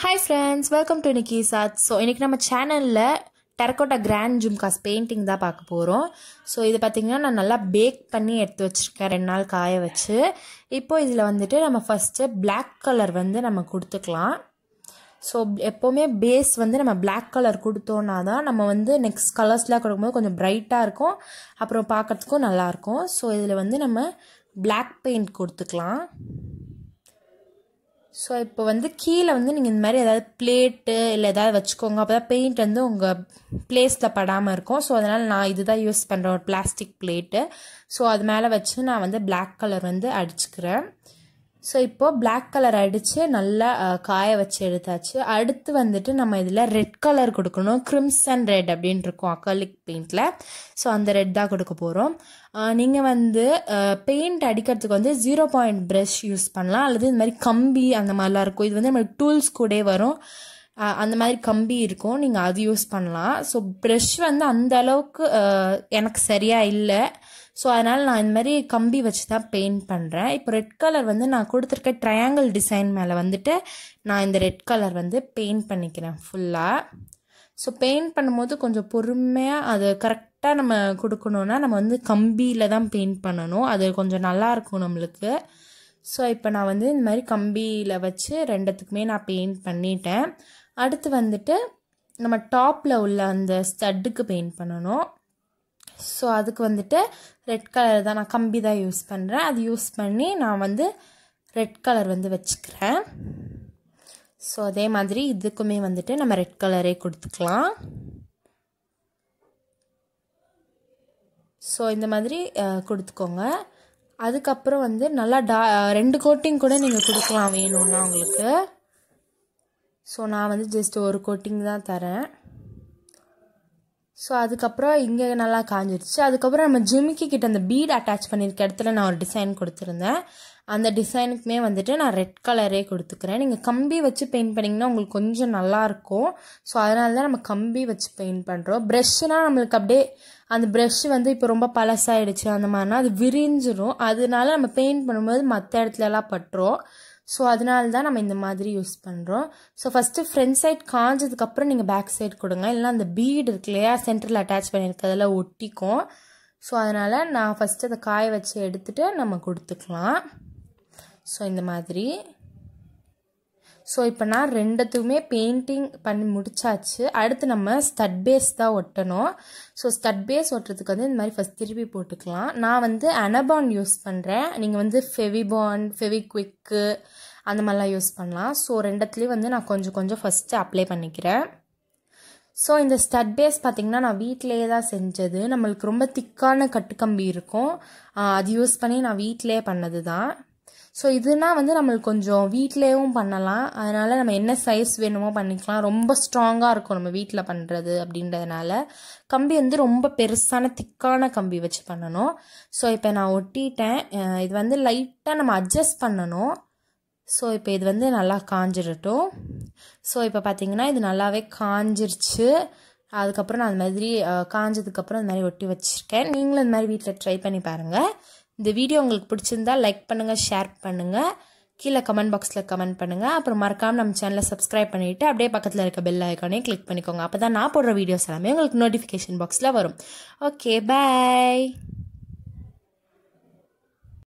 hi friends welcome to Nikki Saath so இன்றைக்கி நம்ம சேனலில் டெரக்கோட்டா கிராண்ட் ஜும்காஸ் பெயிண்டிங் தான் பார்க்க போகிறோம் ஸோ இது பார்த்திங்கன்னா நான் நல்லா பேக் பண்ணி எடுத்து வச்சுருக்கேன் ரெண்டு நாள் காய வச்சு இப்போ இதில் வந்துட்டு நம்ம ஃபஸ்ட்டு பிளாக் கலர் வந்து நம்ம கொடுத்துக்கலாம் ஸோ எப்போவுமே பேஸ் வந்து நம்ம பிளாக் கலர் கொடுத்தோன்னா தான் நம்ம வந்து நெக்ஸ்ட் கலர்ஸ்லாம் கொடுக்கும்போது கொஞ்சம் பிரைட்டாக இருக்கும் அப்புறம் பார்க்குறதுக்கும் நல்லாயிருக்கும் ஸோ இதில் வந்து நம்ம பிளாக் பெயிண்ட் கொடுத்துக்கலாம் ஸோ இப்போ வந்து கீழே வந்து நீங்கள் இந்த மாதிரி ஏதாவது பிளேட்டு இல்லை ஏதாவது வச்சுக்கோங்க அப்போ தான் பெயிண்ட் வந்து உங்கள் பிளேஸில் படாமல் இருக்கும் ஸோ அதனால் நான் இதுதான் யூஸ் பண்ணுறேன் ஒரு பிளாஸ்டிக் பிளேட்டு ஸோ அது மேலே வச்சு நான் வந்து பிளாக் கலர் வந்து அடிச்சுக்கிறேன் ஸோ இப்போது பிளாக் கலர் அடித்து நல்லா காய வச்சு எடுத்தாச்சு அடுத்து வந்துட்டு நம்ம இதில் ரெட் கலர் கொடுக்கணும் கிரிம்சன் ரெட் அப்படின்னு இருக்கும் அக்கலிக் பெயிண்டில் ஸோ அந்த ரெட் தான் கொடுக்க போகிறோம் நீங்கள் வந்து பெயிண்ட் அடிக்கிறதுக்கு வந்து ஜீரோ பாயிண்ட் ப்ரஷ் யூஸ் பண்ணலாம் அல்லது இந்த மாதிரி கம்பி அந்த மாதிரிலாம் இருக்கும் இது வந்து நம்ம டூல்ஸ் கூட வரும் அந்த மாதிரி கம்பி இருக்கும் நீங்கள் அது யூஸ் பண்ணலாம் ஸோ ப்ரெஷ் வந்து அந்த அளவுக்கு எனக்கு சரியாக இல்லை ஸோ அதனால் நான் இந்த மாதிரி கம்பி வச்சு தான் பெயிண்ட் பண்ணுறேன் இப்போ ரெட் கலர் வந்து நான் கொடுத்துருக்க ட்ரையாங்கிள் டிசைன் மேலே வந்துட்டு நான் இந்த ரெட் கலர் வந்து பெயிண்ட் பண்ணிக்கிறேன் ஃபுல்லாக ஸோ பெயிண்ட் பண்ணும்போது கொஞ்சம் பொறுமையாக அது கரெக்டாக நம்ம கொடுக்கணுன்னா நம்ம வந்து கம்பியில் தான் பெயிண்ட் பண்ணணும் அது கொஞ்சம் நல்லாயிருக்கும் நம்மளுக்கு ஸோ இப்போ நான் வந்து இந்த மாதிரி கம்பியில் வச்சு ரெண்டுத்துக்குமே நான் பெயிண்ட் பண்ணிட்டேன் அடுத்து வந்துட்டு நம்ம டாப்பில் உள்ள அந்த ஸ்டட்டுக்கு பெயிண்ட் பண்ணணும் ஸோ அதுக்கு வந்துட்டு ரெட் கலர் தான் நான் கம்பி தான் யூஸ் பண்ணுறேன் அது யூஸ் பண்ணி நான் வந்து ரெட் கலர் வந்து வச்சுக்கிறேன் ஸோ அதே மாதிரி இதுக்குமே வந்துட்டு நம்ம ரெட் கலரே கொடுத்துக்கலாம் ஸோ இந்த மாதிரி கொடுத்துக்கோங்க அதுக்கப்புறம் வந்து நல்லா டா ரெண்டு கோட்டிங் கூட நீங்கள் கொடுக்கலாம் வேணும்னா உங்களுக்கு ஸோ நான் வந்து ஜஸ்ட் ஒரு கோட்டிங் தான் தரேன் ஸோ அதுக்கப்புறம் இங்கே நல்லா காஞ்சிருச்சு அதுக்கப்புறம் நம்ம ஜிமிக்கி கிட்ட அந்த பீட் அட்டாச் பண்ணியிருக்க இடத்துல நான் ஒரு டிசைன் கொடுத்துருந்தேன் அந்த டிசைனுக்குமே வந்துட்டு நான் ரெட் கலரே கொடுத்துக்கிறேன் நீங்கள் கம்பி வச்சு பெயிண்ட் பண்ணிங்கன்னா உங்களுக்கு கொஞ்சம் நல்லாயிருக்கும் ஸோ அதனால தான் நம்ம கம்பி வச்சு பெயிண்ட் பண்ணுறோம் ப்ரெஷ்னால் நம்மளுக்கு அப்படியே அந்த ப்ரெஷ் வந்து இப்போ ரொம்ப பழசாயிடுச்சு அந்த மாதிரினா அது விரிஞ்சிரும் அதனால நம்ம பெயிண்ட் பண்ணும்போது மற்ற இடத்துலலாம் பட்டுரும் ஸோ அதனால தான் நம்ம இந்த மாதிரி யூஸ் பண்ணுறோம் ஸோ ஃபஸ்ட்டு ஃப்ரண்ட் சைட் காஞ்சதுக்கப்புறம் நீங்கள் பேக் சைட் கொடுங்க இல்லைனா அந்த பீடு இருக்கு இல்லையா சென்டரில் அட்டாச் பண்ணியிருக்கிறதுல ஒட்டிக்கும் ஸோ அதனால் நான் ஃபஸ்ட்டு அதை காய வச்சு எடுத்துகிட்டு நம்ம கொடுத்துக்கலாம் ஸோ இந்த மாதிரி ஸோ இப்போ நான் ரெண்டுத்துக்குமே பெயிண்டிங் பண்ணி முடிச்சாச்சு அடுத்து நம்ம ஸ்டட் பேஸ் தான் ஒட்டணும் ஸோ ஸ்டட் பேஸ் ஒட்டுறதுக்கு வந்து இந்த மாதிரி ஃபஸ்ட் திருப்பி போட்டுக்கலாம் நான் வந்து அனபான் யூஸ் பண்ணுறேன் நீங்கள் வந்து ஃபெவிபான் ஃபெவிக்விக்கு அந்த மாதிரிலாம் யூஸ் பண்ணலாம் ஸோ ரெண்டத்துலேயும் வந்து நான் கொஞ்சம் கொஞ்சம் ஃபஸ்ட்டு அப்ளை பண்ணிக்கிறேன் ஸோ இந்த ஸ்டட் பேஸ் பார்த்திங்கன்னா நான் வீட்டிலேயே தான் செஞ்சது நம்மளுக்கு ரொம்ப திக்கான கட்டுக்கம்பி இருக்கும் அது யூஸ் பண்ணி நான் வீட்டிலே பண்ணது தான் ஸோ இதுனா வந்து நம்மளுக்கு கொஞ்சம் வீட்லேயும் பண்ணலாம் அதனால் நம்ம என்ன சைஸ் வேணுமோ பண்ணிக்கலாம் ரொம்ப ஸ்ட்ராங்காக இருக்கும் நம்ம வீட்டில் பண்ணுறது அப்படின்றதுனால கம்பி வந்து ரொம்ப பெருசான திக்கான கம்பி வச்சு பண்ணணும் ஸோ இப்போ நான் ஒட்டிட்டேன் இது வந்து லைட்டாக நம்ம அட்ஜஸ்ட் பண்ணணும் ஸோ இப்போ இது வந்து நல்லா காஞ்சிடட்டும் ஸோ இப்போ பார்த்தீங்கன்னா இது நல்லாவே காஞ்சிருச்சு அதுக்கப்புறம் நான் அந்த மாதிரி காஞ்சதுக்கப்புறம் இந்த மாதிரி ஒட்டி வச்சுருக்கேன் நீங்களும் இந்த மாதிரி வீட்டில் ட்ரை பண்ணி பாருங்கள் இந்த வீடியோ உங்களுக்கு பிடிச்சிருந்தா லைக் பண்ணுங்கள் ஷேர் பண்ணுங்கள் கீழே கமெண்ட் பாக்ஸில் கமெண்ட் பண்ணுங்கள் அப்புறம் மறக்காமல் நம்ம சேனலை சப்ஸ்கிரைப் பண்ணிவிட்டு அப்படியே பக்கத்தில் இருக்க பெல் ஐக்கானே கிளிக் பண்ணிக்கோங்க அப்போ தான் நான் போடுற வீடியோஸ் எல்லாமே உங்களுக்கு நோட்டிஃபிகேஷன் பாக்ஸில் வரும் ஓகே பாய்